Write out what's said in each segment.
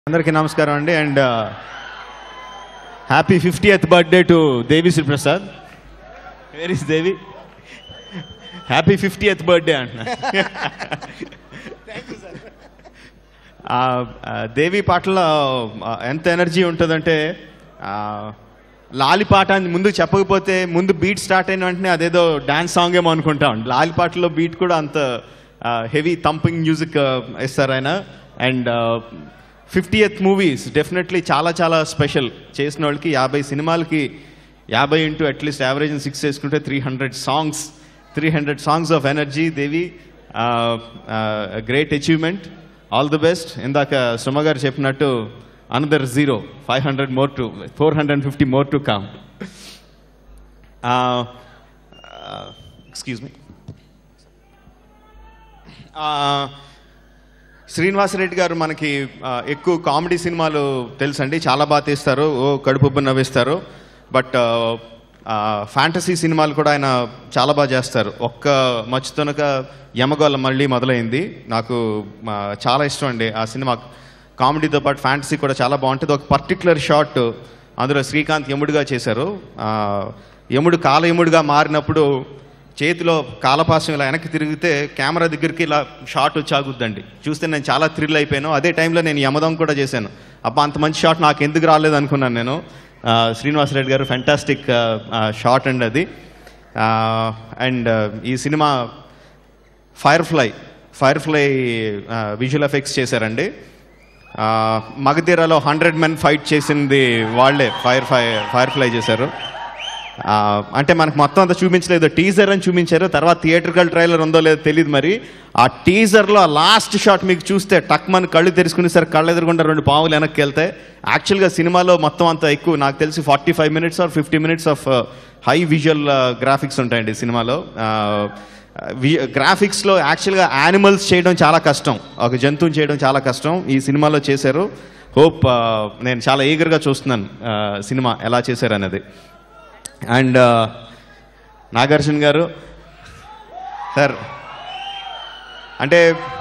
అందరికీ నమస్కారం అండి and happy fiftieth birthday to Devi Sri Prasad where is Devi happy fiftieth birthday అంటున్నా ఆ, ఆ, దేవి పాటలో ఆ, ఎంత ఎనర్జీ ఉంటుందంటే ఆ, లాలి పాట అని ముందు చెప్పకపోతే ముందు బీట్ స్టార్ట్ అయిన వెంటనే అదేదో డాన్స్ సాంగ్ ఏమో అనుకుంటాం లాలి పాటలో బీట్ కూడా అంత హెవీ థంపింగ్ మ్యూజిక్ ఇస్తారు ఆయన అండ్ ఫిఫ్టీయత్ మూవీస్ డెఫినెట్లీ చాలా చాలా స్పెషల్ చేసిన వాళ్ళకి యాభై సినిమాలకి యాభై ఇంటూ అట్లీస్ట్ యావరేజ్ సిక్స్ వేసుకుంటే three hundred songs three hundred songs of energy Devi great achievement all the best ఇందాక సుమ గారు చెప్పినట్టు another zero five hundred more to four hundred fifty more to come excuse me Srinivasa Reddy గారు మనకి ఆ, ఎక్కువ comedy సినిమాలు తెలుసండి చాలా బాగా తీస్తారు ఓ కడుపు నవ్విస్తారు బట్ ఫ్యాంటసీ సినిమాలు కూడా ఆయన చాలా బాగా చేస్తారు ఒక్క మచ్చుతొనక యమగోళ మళ్ళీ మొదలైంది నాకు ఆ, చాలా ఇష్టం అండి ఆ సినిమా కామెడీతో పాటు ఫ్యాంటసీ కూడా చాలా బాగుంటుంది ఒక పర్టికులర్ షాట్ అందులో శ్రీకాంత్ యముడిగా చేశారు ఆ, యముడు కాల యముడిగా మారినప్పుడు చేతిలో కాలపాసం ఇలా వెనక్కి తిరిగితే కెమెరా దగ్గరికి ఇలా షాట్ వచ్చి ఆగుద్దండి చూస్తే నేను చాలా థ్రిల్ అయిపోయాను అదే టైంలో నేను యమదం కూడా చేశాను అబ్బా అంత మంచి షాట్ నాకు ఎందుకు రాలేదు అనుకున్నాను నేను ఆ, శ్రీనివాసరెడ్డి గారు ఫెంటాస్టిక్ షాట్ అండి అది అండ్ ఈ సినిమా firefly firefly visual effects చేశారండి ఆ, మగధీరాలో హండ్రెడ్ మెన్ ఫైట్ చేసింది వాళ్ళే ఫైర్ ఫై ఫైర్ ఫ్లై చేశారు ఆ, అంటే మనకు మొత్తం అంతా చూపించలేదు టీజర్ అని చూపించారు తర్వాత థియేటర్కల్ ట్రైలర్ ఉందో లేదో తెలియదు మరి ఆ టీజర్లో ఆ లాస్ట్ షాట్ మీకు చూస్తే టక్ మన కళ్ళు తెరుచుకునేసరి కళ్ళు ఎదురుకుండా రెండు పావులు వెనక్కి వెళ్తాయి యాక్చువల్గా సినిమాలో మొత్తం అంత ఎక్కువ నాకు తెలిసి forty five minutes or fifty minutes of high visual graphics ఉంటాయండి సినిమాలో గ్రాఫిక్స్లో యాక్చువల్గా యానిమల్స్ చేయడం చాలా కష్టం ఒక జంతువుని చేయడం చాలా కష్టం ఈ సినిమాలో చేశారు హోప్ నేను చాలా ఈగర్గా చూస్తున్నాను ఆ, సినిమా ఎలా చేశారు అనేది అండ్ నాగార్జున గారు సార్ అంటే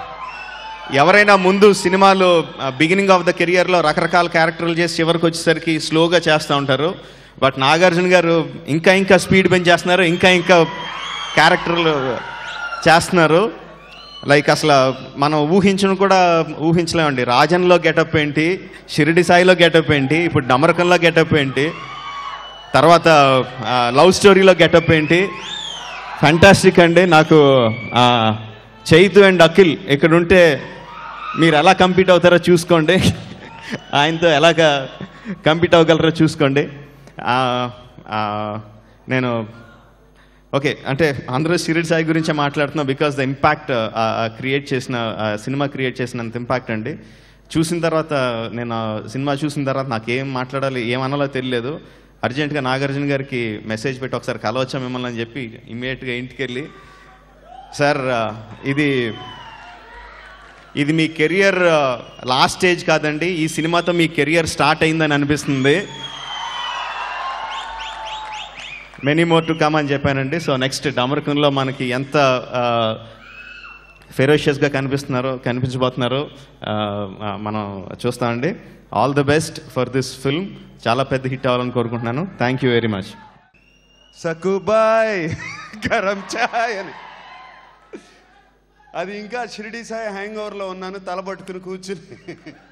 ఎవరైనా ముందు సినిమాలు బిగినింగ్ ఆఫ్ ద కెరియర్లో రకరకాల క్యారెక్టర్లు చేసి చివరికి వచ్చేసరికి స్లోగా చేస్తూ ఉంటారు బట్ నాగార్జున గారు ఇంకా ఇంకా స్పీడ్ పెంచేస్తున్నారు ఇంకా ఇంకా క్యారెక్టర్లు చేస్తున్నారు లైక్ అసలు మనం ఊహించను కూడా ఊహించలేమండి రాజన్లో గెటప్ ఏంటి షిరిడి సాయిలో గెటప్ ఏంటి ఇప్పుడు డమరకంలో గెటప్ ఏంటి తర్వాత ఆ, లవ్ స్టోరీలో గెటప్ ఏంటి ఫ్యాంటాస్టిక్ అండి నాకు ఆ, చైతు అండ్ అఖిల్ ఇక్కడ ఉంటే మీరు ఎలా కంపీట్ అవుతారో చూసుకోండి ఆయనతో ఎలాగ కంపీట్ అవ్వగలరో చూసుకోండి ఆ, ఆ, నేను ఓకే అంటే అందరూ షిరిడి సాయి గురించే మాట్లాడుతున్నాం బికాస్ ద ఇంపాక్ట్ క్రియేట్ చేసిన ఆ సినిమా క్రియేట్ చేసినంత ఇంపాక్ట్ అండి చూసిన తర్వాత నేను ఆ సినిమా చూసిన తర్వాత నాకు ఏం మాట్లాడాలి ఏం అనాలో తెలియలేదు అర్జెంటుగా నాగార్జున గారికి మెసేజ్ పెట్టి ఒకసారి కలవచ్చా మిమ్మల్ని అని చెప్పి ఇమ్మీడియట్గా ఇంటికి వెళ్ళి సార్ ఆ, ఇది ఇది మీ కెరియర్ లాస్ట్ స్టేజ్ కాదండి ఈ సినిమాతో మీ కెరియర్ స్టార్ట్ అయిందని అనిపిస్తుంది మెనీ మోర్ టు కమ్ అని చెప్పానండి సో నెక్స్ట్ డమరకంలో మనకి ఎంత ఫెరోషియస్గా కనిపిస్తున్నారో కనిపించబోతున్నారో ఆ, ఆ, మనం చూస్తామండి all the best for this film చాలా పెద్ద హిట్ అవ్వాలని కోరుకుంటున్నాను థ్యాంక్ యూ వెరీ మచ్ సకుబాయ్ గరం చాయ్ అని అది ఇంకా షిరిడి సాయి హ్యాంగ్ ఓవర్లో ఉన్నాను తల పట్టుకుని కూర్చుని